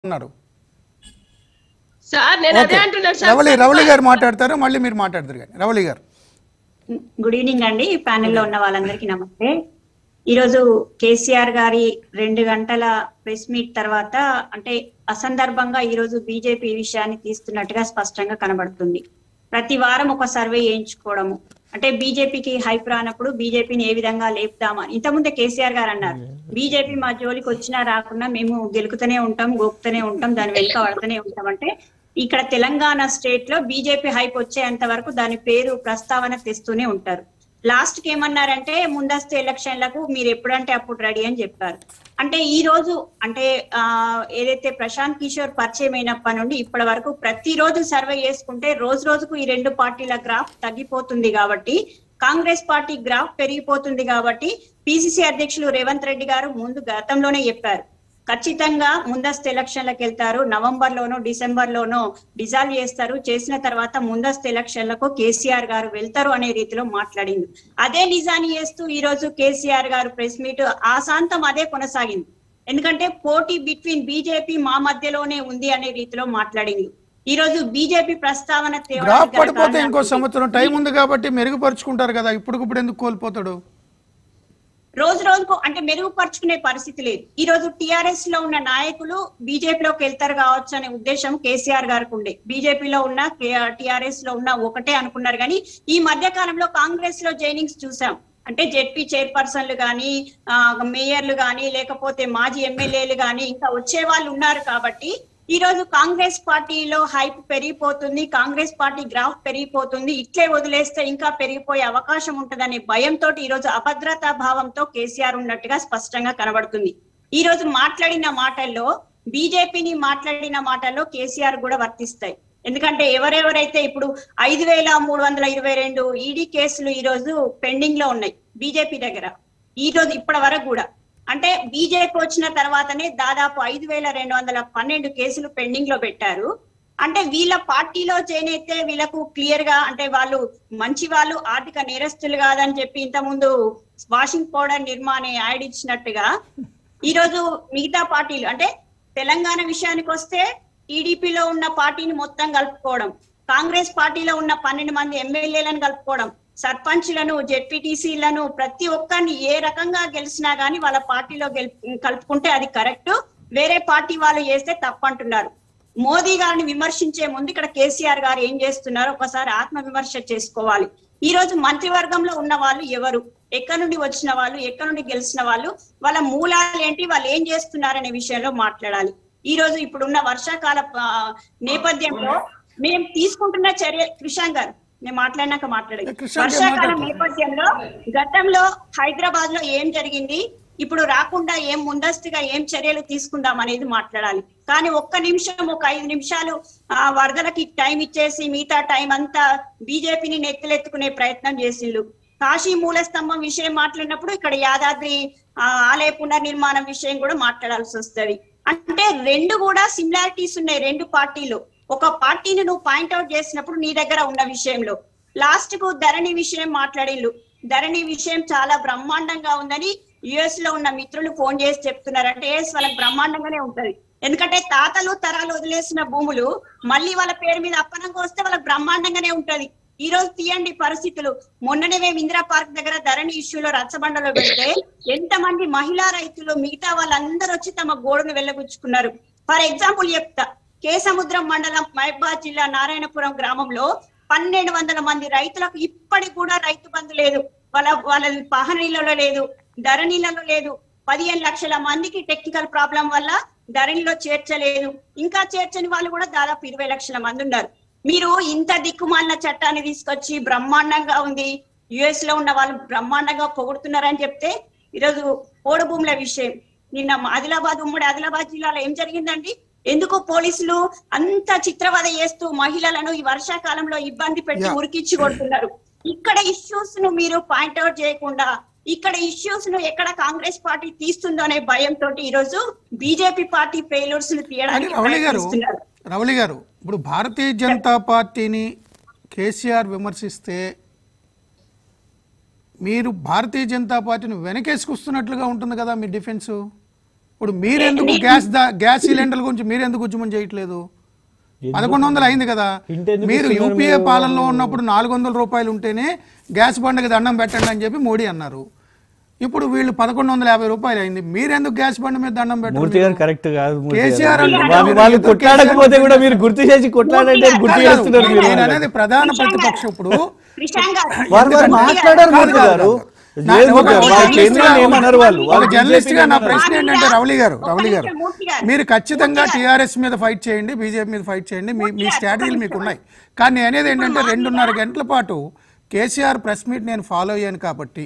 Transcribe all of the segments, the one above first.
ఉన్నారు సార్ నేను అదే ఓకే అంటున్నాను సార్ రవళి రవళి గారు మాట్లాడతారు మళ్ళీ మీరు మాట్లాడతారు కానీ రవళి గారు గుడ్ ఈవినింగ్ అండి ప్యానెల్లో ఉన్న వాళ్ళందరికీ నమస్తే ఈరోజు కేసీఆర్ గారి రెండు గంటల ప్రెస్ మీట్ తర్వాత అంటే అసందర్భంగా ఈరోజు బీజేపీ ఈ విషయాన్ని తీస్తున్నట్టుగా స్పష్టంగా కనబడుతుంది ప్రతి వారం ఒక సర్వే చేయించుకోవడము అంటే బీజేపీకి హైప్ రానప్పుడు బీజేపీని ఏ విధంగా లేపుదామని ఇంతకుముందే కేసీఆర్ గారు అన్నారు బీజేపీ మా జోలికి వచ్చినా రాకుండా మేము గెలుకుతూనే ఉంటాం గోపుతూనే ఉంటాం దాని వెనుక పడుతూనే ఉంటాం అంటే ఇక్కడ తెలంగాణ స్టేట్ లో బీజేపీ హైప్ వచ్చేంత వరకు దాని పేరు ప్రస్తావన తెస్తూనే ఉంటారు లాస్ట్ కి ఏమన్నారంటే ముందస్తు ఎలక్షన్లకు మీరు ఎప్పుడంటే అప్పుడు రెడీ అని చెప్పారు అంటే ఈ రోజు అంటే ఆ ఏదైతే ప్రశాంత్ కిషోర్ పరిచయం అయినప్పటి నుండి ఇప్పటి వరకు ప్రతిరోజు సర్వే చేసుకుంటే రోజు రోజుకు ఈ రెండు పార్టీల గ్రాఫ్ తగ్గిపోతుంది కాబట్టి కాంగ్రెస్ పార్టీ గ్రాఫ్ పెరిగిపోతుంది కాబట్టి పిసిసి అధ్యక్షులు రేవంత్ రెడ్డి గారు ముందు గతంలోనే చెప్పారు ఖచ్చితంగా ముందస్తు ఎలక్షన్లకు వెళ్తారు నవంబర్ లోనో డిసెంబర్ లోనో డిజాల్వ్ చేస్తారు చేసిన తర్వాత ముందస్తు ఎలక్షన్లకు కేసీఆర్ గారు వెళ్తారు అనే రీతిలో మాట్లాడింది అదే నిజాన్ని చేస్తూ ఈ రోజు కేసీఆర్ గారు ప్రెస్ మీట్ ఆశాంతం అదే కొనసాగింది ఎందుకంటే పోటీ బిట్వీన్ బీజేపీ మా మధ్యలోనే ఉంది అనే రీతిలో మాట్లాడింది ఈ రోజు బీజేపీ ప్రస్తావన తేవడానికి గ్రాఫ్ గల పడిపోతే ఇంకో కారణాలు సంవత్సరం టైం ఉంది కాబట్టి మెరుగుపరుచుకుంటారు కదా ఇప్పటికిప్పుడు ఎందుకు కోల్పోతాడు రోజు రోజుకు అంటే మెరుగుపరుచుకునే పరిస్థితి లేదు ఈ రోజు టిఆర్ఎస్ లో ఉన్న నాయకులు బీజేపీలోకి వెళ్తారు కావచ్చు అనే ఉద్దేశం కేసీఆర్ గారికి ఉండే బీజేపీలో ఉన్న టిఆర్ఎస్ లో ఉన్న ఒకటే అనుకున్నారు కానీ ఈ మధ్య కాలంలో కాంగ్రెస్ లో జైనింగ్స్ చూసాం అంటే జెడ్పీ చైర్పర్సన్లు కానీ మేయర్లు కానీ లేకపోతే మాజీ ఎమ్మెల్యేలు కానీ ఇంకా వచ్చే వాళ్ళు ఉన్నారు కాబట్టి ఈ రోజు కాంగ్రెస్ పార్టీలో హైప్ పెరిగిపోతుంది కాంగ్రెస్ పార్టీ గ్రాఫ్ పెరిగిపోతుంది ఇట్లే వదిలేస్తే ఇంకా పెరిగిపోయే అవకాశం ఉంటదనే భయంతో ఈ రోజు అభద్రతా భావంతో కేసీఆర్ ఉన్నట్టుగా స్పష్టంగా కనబడుతుంది ఈ రోజు మాట్లాడిన మాటల్లో బీజేపీని మాట్లాడిన మాటల్లో కేసీఆర్ కూడా వర్తిస్తాయి ఎందుకంటే ఎవరెవరైతే ఇప్పుడు ఐదు వేల మూడు వందల ఇరవై రెండు ఈడీ కేసులు ఈ రోజు పెండింగ్ లో ఉన్నాయి బీజేపీ దగ్గర ఈ రోజు ఇప్పటి వరకు కూడా అంటే బీజేపీ వచ్చిన తర్వాతనే దాదాపు ఐదు వేల రెండు వందల పన్నెండు కేసులు పెండింగ్ లో పెట్టారు అంటే వీళ్ళ పార్టీలో చేనైతే వీళ్ళకు క్లియర్ గా అంటే వాళ్ళు మంచి వాళ్ళు ఆర్థిక నేరస్తులు కాదని చెప్పి ఇంతకుముందు వాషింగ్ పౌడర్ నిర్మాణే యాడ్ ఇచ్చినట్టుగా ఈ రోజు మిగతా పార్టీలు అంటే తెలంగాణ విషయానికి వస్తే టీడీపీలో ఉన్న పార్టీని మొత్తం కలుపుకోవడం కాంగ్రెస్ పార్టీలో ఉన్న పన్నెండు మంది ఎమ్మెల్యేలను కలుపుకోవడం సర్పంచ్లను జెడ్పీటీసీలను ప్రతి ఒక్కరిని ఏ రకంగా గెలిచినా గానీ వాళ్ళ పార్టీలో గెలు కలుపుకుంటే అది కరెక్ట్ వేరే పార్టీ వాళ్ళు చేస్తే తప్పంటున్నారు మోదీ గారిని విమర్శించే ముందు ఇక్కడ కేసీఆర్ గారు ఏం చేస్తున్నారో ఒకసారి ఆత్మ విమర్శ చేసుకోవాలి ఈ రోజు మంత్రివర్గంలో ఉన్న వాళ్ళు ఎవరు ఎక్కడి నుండి వచ్చిన వాళ్ళు ఎక్కడి నుండి గెలిచిన వాళ్ళు వాళ్ళ మూలాలు ఏంటి వాళ్ళు ఏం చేస్తున్నారనే విషయంలో మాట్లాడాలి ఈ రోజు ఇప్పుడున్న వర్షాకాల ఆ, నేపథ్యంలో మేము తీసుకుంటున్న చర్య కృషాంక్ గారు నేను మాట్లాడినాక మాట్లాడేది కృషాంక్ గారు వర్షాకాలం మాట్లాడతారు. నేపథ్యంలో గతంలో హైదరాబాద్ లో ఏం జరిగింది ఇప్పుడు రాకుండా ఏం ముందస్తుగా ఏం చర్యలు తీసుకుందాం అనేది మాట్లాడాలి కానీ ఒక్క నిమిషం ఒక ఐదు నిమిషాలు ఆ వరదలకి టైం ఇచ్చేసి మిగతా టైం అంతా బీజేపీని నెత్తిలెత్తుకునే ప్రయత్నం చేసిండ్రు కాశీ మూల స్తంభం విషయం మాట్లాడినప్పుడు ఇక్కడ యాదాద్రి ఆ, ఆలయ పునర్నిర్మాణం విషయం కూడా మాట్లాడాల్సి వస్తది అంటే రెండు కూడా సిమిలారిటీస్ ఉన్నాయి రెండు పార్టీలు ఒక పార్టీని నువ్వు పాయింట్అవుట్ చేసినప్పుడు నీ దగ్గర ఉన్న విషయంలో లాస్ట్ కు ధరణి విషయం మాట్లాడిల్లు ధరణి విషయం చాలా బ్రహ్మాండంగా ఉందని యుఎస్ లో ఉన్న మిత్రులు ఫోన్ చేసి చెప్తున్నారు అంటే ఎస్ వాళ్ళకి బ్రహ్మాండంగానే ఉంటది ఎందుకంటే తాతలు తరాలు వదిలేసిన భూములు మళ్ళీ వాళ్ళ పేరు మీద అప్పనంగా వస్తే వాళ్ళకి బ్రహ్మాండంగానే ఉంటది ఈ రోజు తీయండి పరిస్థితులు మొన్ననే మేము ఇందిరా పార్క్ దగ్గర ధరణి ఇష్యూలో రచ్చబండలో పెడితే ఎంత మంది మహిళా రైతులు మిగతా వాళ్ళందరూ వచ్చి తమ గోడును వెళ్ళగుచ్చుకున్నారు ఫర్ ఎగ్జాంపుల్ చెప్తా కే సముద్రం మండలం మహబాద్ జిల్లా నారాయణపురం గ్రామంలో పన్నెండు వందల మంది రైతులకు ఇప్పటికి కూడా రైతు బంధు లేదు వాళ్ళ వాళ్ళ పహనీలలో లేదు ధరణిలలో లేదు పదిహేను లక్షల మందికి టెక్నికల్ ప్రాబ్లం వల్ల ధరణిలో చేర్చలేదు ఇంకా చేర్చని వాళ్ళు కూడా దాదాపు ఇరవై లక్షల మంది ఉన్నారు మీరు ఇంత దిక్కుమాలిన చట్టాన్ని తీసుకొచ్చి బ్రహ్మాండంగా ఉంది యుఎస్ లో ఉన్న వాళ్ళు బ్రహ్మాండంగా పొగుడుతున్నారని చెప్తే ఈరోజు పోడు భూముల విషయం నిన్న ఆదిలాబాద్ ఉమ్మడి ఆదిలాబాద్ జిల్లాలో ఏం జరిగిందండి ఎందుకు పోలీసులు అంత చిత్రవద చేస్తూ మహిళలను ఈ వర్షాకాలంలో ఇబ్బంది పెట్టి Yeah. ఉరికిచ్చి కొడుతున్నారు ఇక్కడ ఇష్యూస్ ను మీరు పాయింట్అవుట్ చేయకుండా ఇక్కడ ఇష్యూస్ ను ఎక్కడ కాంగ్రెస్ పార్టీ తీస్తుందో అనే భయంతో ఈ రోజు బీజేపీ పార్టీ ఫెయిల్యూర్స్ ను కానీ తీయడానికి రవళి గారు ప్రయత్నిస్తున్నారు రవళి గారు ఇప్పుడు భారతీయ జనతా పార్టీని కేసీఆర్ విమర్శిస్తే మీరు భారతీయ జనతా పార్టీని వెనకేసుకొస్తున్నట్లుగా ఉంటుంది కదా మీ డిఫెన్స్ ఇప్పుడు మీరెందుకు గ్యాస్ దా- గ్యాస్ సిలిండర్ల గురించి మీరెందుకు ఉద్యమం చేయట్లేదు పదకొండు వందలు అయింది కదా ఇంటెందుకు మీరు ఇస్తున్నారు యూపీఏ మీరు? పాలనలో ఉన్నప్పుడు నాలుగు వందల రూపాయలు ఉంటేనే గ్యాస్ బండకి దండం పెట్టండి అని చెప్పి మోడీ అన్నారు ఇప్పుడు వీళ్ళు పదకొండు వందల యాభై రూపాయలు అయింది మీరెందుకు గ్యాస్ బండ మీద దండం మూర్తి గారు పెట్టండి కరెక్ట్ కాదు మూర్తి కేసీఆర్ గారు. అంటున్నారు. వాళ్ళు వాళ్ళు ఇద్దరు కొట్లాడకపోతే కూడా మీరు గుర్తు చేసి కొట్లాడంటే గుర్తు చేస్తున్నారు మీరు నేను అనేది ప్రధాన ప్రతిపక్షం ఇప్పుడు కృష్ణ గారు వారు వారు ఎందుకంటే- మాట్లాడారు మూర్తి కాదు, గారు కాదు. నా- లేదు ఒక వాళ్ళ జర్నలిస్ట్ కేంద్రాన్ని గా- ఏమన్నారు వాళ్ళు ఒక వాళ్ళు జర్నలిస్ట్ గా నా BJP ప్రశ్న ఏంటంటే రవళి గారు రవళి గారు మూర్తి గారు. మీరు ఖచ్చితంగా మూర్తి గారు. టీఆర్ఎస్ మీద ఫైట్ చేయండి బీజేపీ మీద ఫైట్ చేయండి మీ మీ గారు, స్ట్రాటజీలు ఒక్క మీకు నిమిషం. ఉన్నాయి కానీ నేను అనేది ఏంటంటే రెండున్నర గంటల పాటు కేసీఆర్ ప్రెస్ మీట్ నేను ఫాలో అయ్యాను కాబట్టి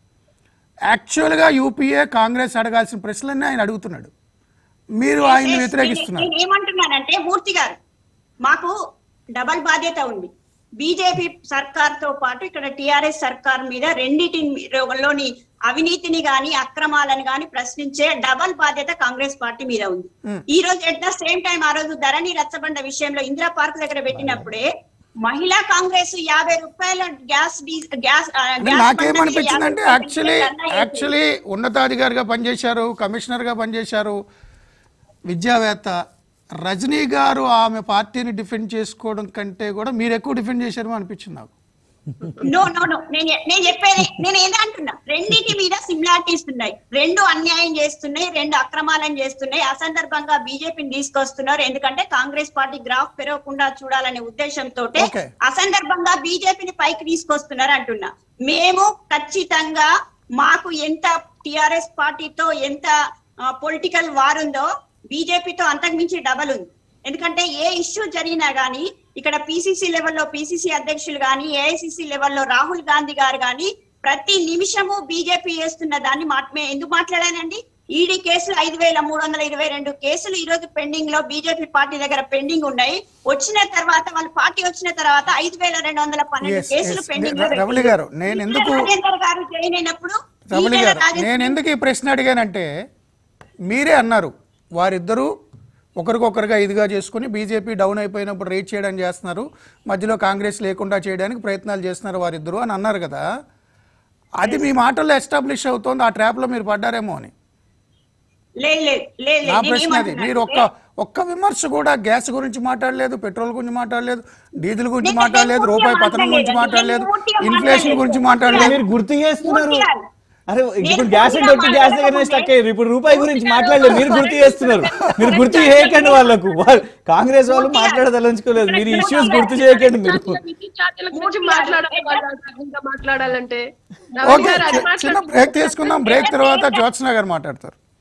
యాక్చువల్గా యూపీఏ కాంగ్రెస్ అడగాల్సిన ప్రశ్నలన్నీ ఆయన అడుగుతున్నాడు మీరు ఆయన్ని వ్యతిరేకిస్తున్నారు నేను ఏమంటున్నానంటే మూర్తి గారు మాకు డబల్ బాధ్యత ఉంది బీజేపీ సర్కార్ తో పాటు ఇక్కడ టిఆర్ఎస్ సర్కార్ మీద రెండింటిలోని అవినీతిని గాని అక్రమాలను గాని ప్రశ్నించే డబల్ బాధ్యత కాంగ్రెస్ పార్టీ మీద ఉంది ఈ రోజు ఎట్ ద సేమ్ టైం ఆ రోజు ధరణి రచ్చబండ విషయంలో ఇందిరా పార్క్ దగ్గర పెట్టినప్పుడే మహిళా కాంగ్రెస్ యాభై రూపాయల గ్యాస్ డీ- గ్యాస్ ఆ, అంటే గ్యాస్ నాకేమనిపించిందంటే బండకి యాభై యాక్చువల్లీ రూపాయలు ధర్నా చేసింది. యాక్చువల్లీ ఉన్నతాధికారిగా పనిచేశారు కమిషనర్గా పనిచేశారు విద్యావేత్త రజనీ గారు ఆమె పార్టీని డిఫెండ్ చేసుకోవడం కంటే కూడా మీరు ఎక్కువ డిఫెండ్ చేశారు అనిపించింది నాకు నో నో నో నేను నేను చెప్పేది నేను ఏదో అంటున్నా రెండింటి మీద సిమిలారిటీస్ ఉన్నాయి రెండు అన్యాయం చేస్తున్నాయి రెండు అక్రమాలను చేస్తున్నాయి ఆ సందర్భంగా బీజేపీని తీసుకొస్తున్నారు ఎందుకంటే కాంగ్రెస్ పార్టీ గ్రాఫ్ పెరగకుండా చూడాలనే ఉద్దేశంతో Okay. ఆ సందర్భంగా బీజేపీని పైకి తీసుకొస్తున్నారు అంటున్నా మేము ఖచ్చితంగా మాకు ఎంత టిఆర్ఎస్ పార్టీతో ఎంత పొలిటికల్ వార్ ఉందో బీజేపీతో అంతకుమించి డబల్ ఉంది ఎందుకంటే ఏ ఇష్యూ జరిగినా గానీ ఇక్కడ పిసిసి లెవెల్లో పిసిసి అధ్యక్షులు గాని ఏఐసిసి లెవెల్లో రాహుల్ గాంధీ గారు గాని ప్రతి నిమిషము బీజేపీ చేస్తున్న దాన్ని మాట మే- ఎందుకు మాట్లాడానండి ఈడీ కేసులు ఐదు వేల మూడు వందల ఇరవై రెండు కేసులు ఈ రోజు పెండింగ్ లో బీజేపీ పార్టీ దగ్గర పెండింగ్ ఉన్నాయి వచ్చిన తర్వాత వాళ్ళ పార్టీ వచ్చిన తర్వాత ఐదు వేల రెండు వందల పన్నెండు Yes, కేసులు yes. పెండింగ్ ర- రమణి గారు, నేను ఎందుకు- రాజేందర్ గారు జాయిన్ అయినప్పుడు రమణి ఈటెల గారు రాజేందర్ నేను ఎందుకు ఈ ప్రశ్న అడిగానంటే మీరే అన్నారు వారిద్దరూ ఒకరికొకరుగా ఇదిగా చేసుకుని బీజేపీ డౌన్ అయిపోయినప్పుడు రేట్ చేయడానికి చేస్తున్నారు మధ్యలో కాంగ్రెస్ లేకుండా చేయడానికి ప్రయత్నాలు చేస్తున్నారు వారిద్దరూ అని అన్నారు కదా అది మీ మాటల్లో ఎస్టాబ్లిష్ అవుతోంది ఆ ట్రాప్లో మీరు పడ్డారేమో అని లేదు లేదు లేదు నా నేను ప్రశ్న అది మీరు ఒక్క ఏమంటున్నానంటే- ఒక్క విమర్శ కూడా గ్యాస్ గురించి మాట్లాడలేదు పెట్రోల్ గురించి మాట్లాడలేదు డీజిల్ గురించి నేను మాట్లాడలేదు పూర్తిగా రూపాయి పతనం గురించి మాట్లాడలేదు. మాట్లాడలేదు పూర్తిగా ఇన్ఫ్లేషన్ గురించి మాట్లాడలేదు. మాట్లాడలేదు మీరు గుర్తు చేస్తున్నారు మూర్తి గారు. అరే నేను ఇప్పుడు గ్యాస్ అంటే పూర్తిగా ఒట్టి గ్యాస్ దగ్గరనే మాట్లాడకపోతే స్టక్ అయ్యారు ఇప్పుడు రూపాయి గురించి పూర్తిగా మాట్లాడలేదు మీరు గుర్తు చేస్తున్నారు మీరు గుర్తు చేయకండి వాళ్ళకు వాళ్ళు కాంగ్రెస్ వాళ్ళు పూర్తిగా- మాట్లాడదలుచుకోలేదు మీరు ఇక్కడ ఇష్యూస్ చూడండి. గుర్తు చేయకండి మీరు విద్యుత్ ఛార్జీల గురించి మూర్తి గారు, మాట్లాడాలి ఏ- వాళ్ళు ఇంకా మాట్లాడాలంటే నవీన్ ఓకే గారు అది చి- చిన్న మాట్లాడుతున్నారు. బ్రేక్ తీసుకుందాం బ్రేక్ తర్వాత జ్యోత్స్న గారు మాట్లాడతారు